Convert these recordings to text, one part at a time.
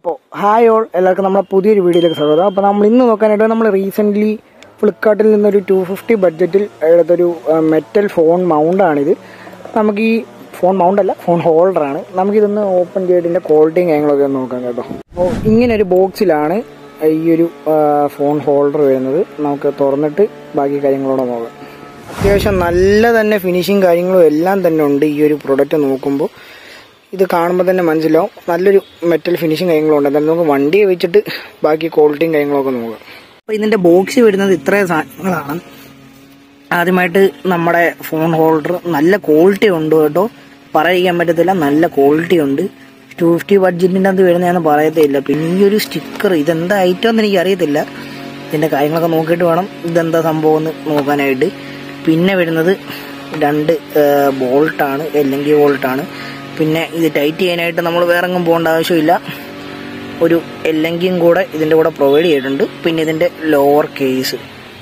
അപ്പോൾ hi all എല്ലാവർക്കും നമ്മുടെ പുതിയൊരു വീഡിയോയിലേക്ക് സ്വാഗതം അപ്പോൾ നമ്മൾ ഇന്ന് നോക്കാനായിട്ട് നമ്മൾ റീസെൻ്റ്ലി ഫ്ലിപ്കാർട്ടിൽ നിന്നൊരു ടു ഫിഫ്റ്റി ബഡ്ജറ്റിൽ എടുത്തൊരു മെറ്റൽ ഫോൺ മൗണ്ടാണിത് നമുക്ക് ഈ ഫോൺ മൗണ്ട് അല്ല ഫോൺ ഹോൾഡറാണ് നമുക്കിതൊന്ന് ഓപ്പൺ ചെയ്തിട്ട് ക്വാളിറ്റിയും കാര്യങ്ങളൊക്കെ ഒന്ന് നോക്കാം കേട്ടോ അപ്പോൾ ഇങ്ങനെ ഒരു ബോക്സിലാണ് ഈ ഒരു ഫോൺ ഹോൾഡർ വരുന്നത് നമുക്ക് തുറന്നിട്ട് ബാക്കി കാര്യങ്ങളോടെ നോക്കാം അത്യാവശ്യം നല്ല തന്നെ ഫിനിഷിങ് കാര്യങ്ങളും എല്ലാം തന്നെ ഉണ്ട് ഈ ഒരു പ്രൊഡക്റ്റ് നോക്കുമ്പോൾ ഇത് കാണുമ്പോൾ തന്നെ മനസ്സിലാവും നല്ലൊരു മെറ്റൽ ഫിനിഷിങ് കാര്യങ്ങളും ഉണ്ട് എന്തായാലും നമുക്ക് വണ്ടിയെ വെച്ചിട്ട് ബാക്കി ക്വാളിറ്റിയും കാര്യങ്ങളൊക്കെ നോക്കാം അപ്പോൾ ഇതിൻ്റെ ബോക്സ് വരുന്നത് ഇത്രയും സാധനങ്ങളാണ് ആദ്യമായിട്ട് നമ്മുടെ ഫോൺ ഹോൾഡർ നല്ല ക്വാളിറ്റി ഉണ്ട് കേട്ടോ പറയാൻ പറ്റത്തില്ല നല്ല ക്വാളിറ്റി ഉണ്ട് ടു ഫിഫ്റ്റി ബഡ്ജറ്റിൻ്റെ അത് വരുന്നതെന്ന് പറയത്തില്ല പിന്നെ ഈ ഒരു സ്റ്റിക്കർ ഇതെന്താ ഐറ്റം എന്ന് എനിക്ക് അറിയത്തില്ല ഇതിൻ്റെ കാര്യങ്ങളൊക്കെ നോക്കിയിട്ട് വേണം ഇതെന്താ സംഭവം എന്ന് നോക്കാനായിട്ട് പിന്നെ വരുന്നത് രണ്ട് ബോൾട്ടാണ് അല്ലെങ്കിൽ ബോൾട്ടാണ് പിന്നെ ഇത് ടൈറ്റ് ചെയ്യാനായിട്ട് നമ്മൾ വേറെ എങ്ങും പോകേണ്ട ആവശ്യമില്ല ഒരു എല്ലെങ്കിലും കൂടെ ഇതിൻ്റെ കൂടെ പ്രൊവൈഡ് ചെയ്തിട്ടുണ്ട് പിന്നെ ഇതിൻ്റെ ലോവർ കേസ്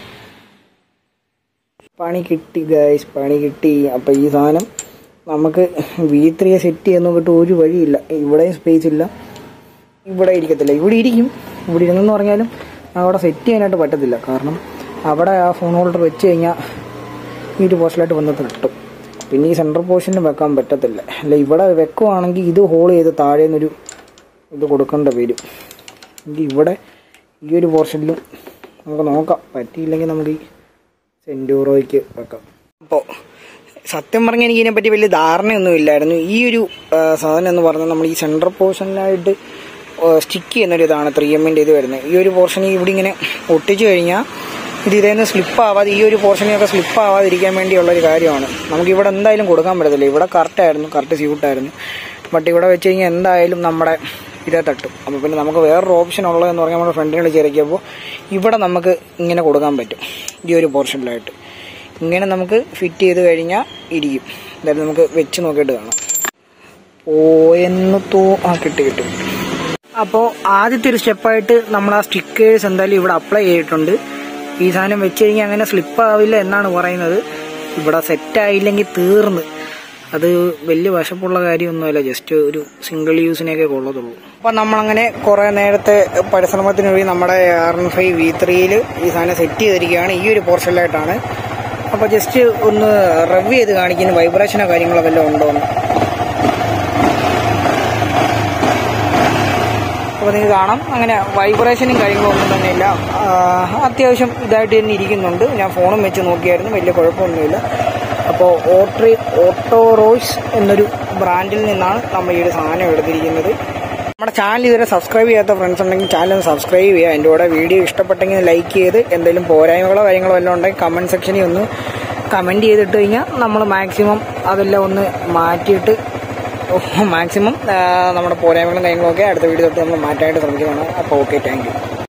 പണി കിട്ടി ഗൈസ് പണി കിട്ടി അപ്പം ഈ സാധനം നമുക്ക് വി ത്രീയെ സെറ്റ് ചെയ്യാൻ നോക്കിയിട്ട് ഒരു വഴിയില്ല ഇവിടെയും സ്പേസ് ഇല്ല ഇവിടെ ഇരിക്കത്തില്ല ഇവിടെ ഇരിക്കും ഇവിടെ ഇരുന്നെന്ന് പറഞ്ഞാലും അവിടെ സെറ്റ് ചെയ്യാനായിട്ട് പറ്റത്തില്ല കാരണം അവിടെ ആ ഫോൺ ഹോൾഡർ വെച്ച് കഴിഞ്ഞാൽ ഈ ഒരു പോസ്റ്റിലായിട്ട് വന്നിട്ട് കിട്ടും പിന്നെ ഈ സെൻട്രൽ പോർഷനിൽ വെക്കാൻ പറ്റത്തില്ല അല്ല ഇവിടെ വെക്കുവാണെങ്കിൽ ഇത് ഹോൾ ചെയ്ത് താഴെ നിന്നൊരു ഇത് കൊടുക്കേണ്ട വരും എങ്കിൽ ഇവിടെ ഈ ഒരു പോർഷനിലും നമുക്ക് നോക്കാം പറ്റിയില്ലെങ്കിൽ നമുക്ക് ഈ സെൻറ്റൂറോയ്ക്ക് വെക്കാം അപ്പോൾ സത്യം പറഞ്ഞാൽ എനിക്ക് ഇതിനെപ്പറ്റി വലിയ ധാരണയൊന്നും ഇല്ലായിരുന്നു ഈ ഒരു ആ, സാധനം എന്ന് പറഞ്ഞാൽ നമ്മൾ ഈ സെൻട്രൽ പോർഷനിലായിട്ട് സ്റ്റിക്ക് ചെയ്യുന്നൊരു ഇതാണ് ത്രീ എമ്മിൻ്റെ ഇത് വരുന്നത് ഈ ഒരു പോർഷൻ ഇവിടെ ഇങ്ങനെ ഒട്ടിച്ചു കഴിഞ്ഞാൽ ഇത് ഇതേന്ന് സ്ലിപ്പ് ആവാതെ ഈ ഒരു പോർഷനിലൊക്കെ സ്ലിപ്പ് ആവാതിരിക്കാൻ വേണ്ടിയുള്ള ഒരു കാര്യമാണ് നമുക്ക് ഇവിടെ എന്തായാലും കൊടുക്കാൻ പറ്റത്തില്ല ഇവിടെ കറക്റ്റ് ആയിരുന്നു കറക്റ്റ് സ്യൂട്ടായിരുന്നു ബട്ട് ഇവിടെ വെച്ച് കഴിഞ്ഞാൽ എന്തായാലും നമ്മുടെ ഇതേ തട്ടും അപ്പോൾ പിന്നെ നമുക്ക് വേറൊരു ഓപ്ഷൻ ഉള്ളതെന്ന് പറഞ്ഞാൽ നമ്മുടെ ഫ്രണ്ടിനെ വിളിച്ചിറക്കിയപ്പോൾ ഇവിടെ നമുക്ക് ഇങ്ങനെ കൊടുക്കാൻ പറ്റും ഈ ഒരു പോർഷനിലായിട്ട് ഇങ്ങനെ നമുക്ക് ഫിറ്റ് ചെയ്ത് കഴിഞ്ഞാൽ ഇരിക്കും എന്തായാലും നമുക്ക് വെച്ച് നോക്കിയിട്ട് കാണാം പോയെന്ന് തോ ആ കിട്ടി കിട്ടി കിട്ടി അപ്പോൾ ആദ്യത്തെ ഒരു സ്റ്റെപ്പായിട്ട് നമ്മൾ ആ സ്റ്റിക്കേഴ്സ് എന്തായാലും ഇവിടെ അപ്ലൈ ചെയ്തിട്ടുണ്ട് ഈ സാധനം വെച്ച് കഴിഞ്ഞാൽ അങ്ങനെ സ്ലിപ്പ് ആവില്ല എന്നാണ് പറയുന്നത് ഇവിടെ സെറ്റ് ആയില്ലെങ്കിൽ തീർന്ന് അത് വലിയ വശപ്പുള്ള കാര്യമൊന്നുമല്ല ജസ്റ്റ് ഒരു സിംഗിൾ യൂസിനൊക്കെ കൊള്ളത്തുള്ളൂ അപ്പം നമ്മളങ്ങനെ കുറേ നേരത്തെ പരിശ്രമത്തിന് വേണ്ടി നമ്മുടെ ആർ എൻ ഫൈവ് വി ത്രീയിൽ ഈ സാധനം സെറ്റ് ചെയ്തിരിക്കുകയാണ് ഈ ഒരു പോർഷനിലായിട്ടാണ് അപ്പോൾ ജസ്റ്റ് ഒന്ന് റവ് ചെയ്ത് കാണിക്കുന്ന വൈബ്രേഷനോ കാര്യങ്ങളോ വല്ലതും ഉണ്ടോ എന്ന് അപ്പോൾ നിങ്ങൾക്ക് കാണാം അങ്ങനെ വൈബ്രേഷനും കാര്യങ്ങളും ഒന്നും തന്നെ ഇല്ല ആ, അത്യാവശ്യം ഇതായിട്ട് തന്നെ ഇരിക്കുന്നുണ്ട് ഞാൻ ഫോണും വെച്ച് നോക്കിയായിരുന്നു വലിയ കുഴപ്പമൊന്നുമില്ല അപ്പോൾ ഓട്രി ഓട്ടോറോയ്സ് എന്നൊരു ബ്രാൻഡിൽ നിന്നാണ് നമ്മൾ ഈ ഒരു സാധനം എടുത്തിരിക്കുന്നത് നമ്മുടെ ചാനൽ ഇതുവരെ സബ്സ്ക്രൈബ് ചെയ്യാത്ത ഫ്രണ്ട്സ് ഉണ്ടെങ്കിൽ ചാനൽ ഒന്ന് സബ്സ്ക്രൈബ് ചെയ്യുക എൻ്റെ കൂടെ വീഡിയോ ഇഷ്ടപ്പെട്ടെങ്കിൽ ലൈക്ക് ചെയ്ത് എന്തെങ്കിലും പോരായ്മകളോ കാര്യങ്ങളോ വല്ലതും ഉണ്ടെങ്കിൽ കമൻറ്റ് സെക്ഷനിൽ ഒന്ന് കമൻറ്റ് ചെയ്തിട്ട് കഴിഞ്ഞാൽ നമ്മൾ മാക്സിമം അതെല്ലാം ഒന്ന് മാറ്റിയിട്ട് മാക്സിമം നമ്മുടെ പോരായ്മകളും കാര്യങ്ങളൊക്കെ അടുത്ത വീഡിയോ തൊട്ട് നമ്മൾ മാറ്റാനായിട്ട് ശ്രമിക്കുന്നതാണ് അപ്പോൾ ഓക്കെ താങ്ക് യു